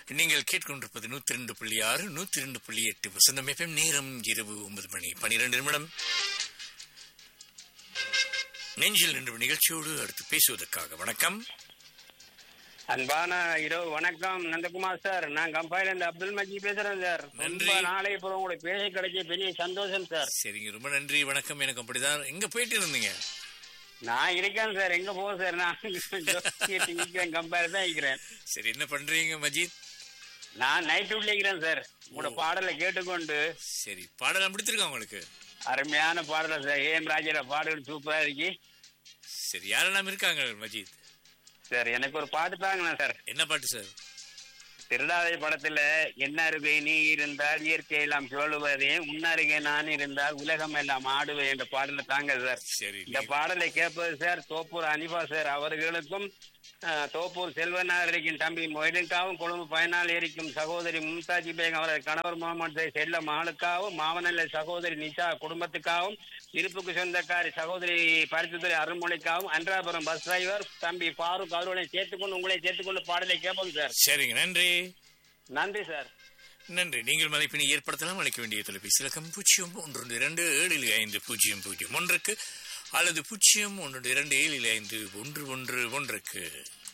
நீங்கள் கேட்கொண்டிருப்பது நூத்தி ரெண்டு புள்ளி ஆறு நூத்தி ரெண்டு புள்ளி எட்டு வசந்தம் எஃப்எம் நேரம் இரவு ஒன்பது மணி பனிரெண்டு நிமிடம் நெஞ்சில் நின்று நிகழ்ச்சியோடு அடுத்து பேசுவதற்காக வணக்கம் அன்பான இரவு வணக்கம் நந்தகுமார் சார் நான் கம்பாயில இருந்து அப்துல் மஜீத் பேசுறேன் சார் நன்றி. ரொம்ப நாளை அப்புறம் உங்களை பேச கிடைச்ச பெரிய சந்தோஷம் சார் சரிங்க ரொம்ப நன்றி வணக்கம் எனக்கு அப்படிதான் எங்க போயிட்டு இருந்தீங்க நான் இருக்கேன் சார் எங்க போக சார் நான் நிக்கிறேன் கம்பேர் தான் இருக்கிறேன் சரி என்ன பண்றீங்க மஜீத் நான் நைட் டியூட்டில இருக்கிறேன் சார் உங்களோட பாடலை கேட்டுக்கொண்டு சரி பாடலாம் பிடிச்சிருக்கா உங்களுக்கு அருமையான பாடலை சார் ஏஎம் ராஜோட பாடல் சூப்பரா இருக்கு சரி யாரெல்லாம் இருக்காங்க மஜீத் சார் எனக்கு ஒரு பாட்டு தாங்கண்ணா சார் என்ன பாட்டு சார் திருடாதை படத்துல என்ன இருக்கு நீ இருந்தால் இயற்கை எல்லாம் சொல்லுவதே உன்னருகே நான் இருந்தால் உலகம் எல்லாம் ஆடுவேன் என்ற பாடலை தாங்க சார் சரி இந்த பாடலை கேட்பது சார் தோப்பூர் அனிபா சார் அவர்களுக்கும் அஹ், தோப்பூர் செல்வனார் இருக்கும் தம்பி மொய்டனுக்காகவும் கொழும்பு பயனால் இருக்கும் சகோதரி மும்தாஜி பேகம் அவரது கணவர் முகமது சை செல்ல மகளுக்காகவும் மாவனல்ல சகோதரி நிஷா குடும்பத்துக்காகவும் இருப்புக்கு சொந்தக்காரி சகோதரி பரிசுத்துறை அருள்மொழிக்காகவும் அன்றாபுரம் பஸ் டிரைவர் தம்பி ஃபாரூக் அவர்களை சேர்த்துக்கொண்டு உங்களை சேர்த்துக்கொண்டு பாடலை கேட்போம் சார் சரிங்க நன்றி நன்றி சார் நன்றி நீங்கள் மலைப்பினை ஏற்படுத்தலாம் அழைக்க வேண்டிய தொலைபேசி இலக்கம் பூஜ்ஜியம் ஒன்று இரண்டு ஏழில் ஐந்து பூஜ்ஜியம் பூஜ்ஜியம் ஒன்றுக்கு அல்லது பூஜ்ஜியம் ஒன்று இரண்டு ஏழில் ஐந்து ஒன்று ஒன்று ஒன்றுக்கு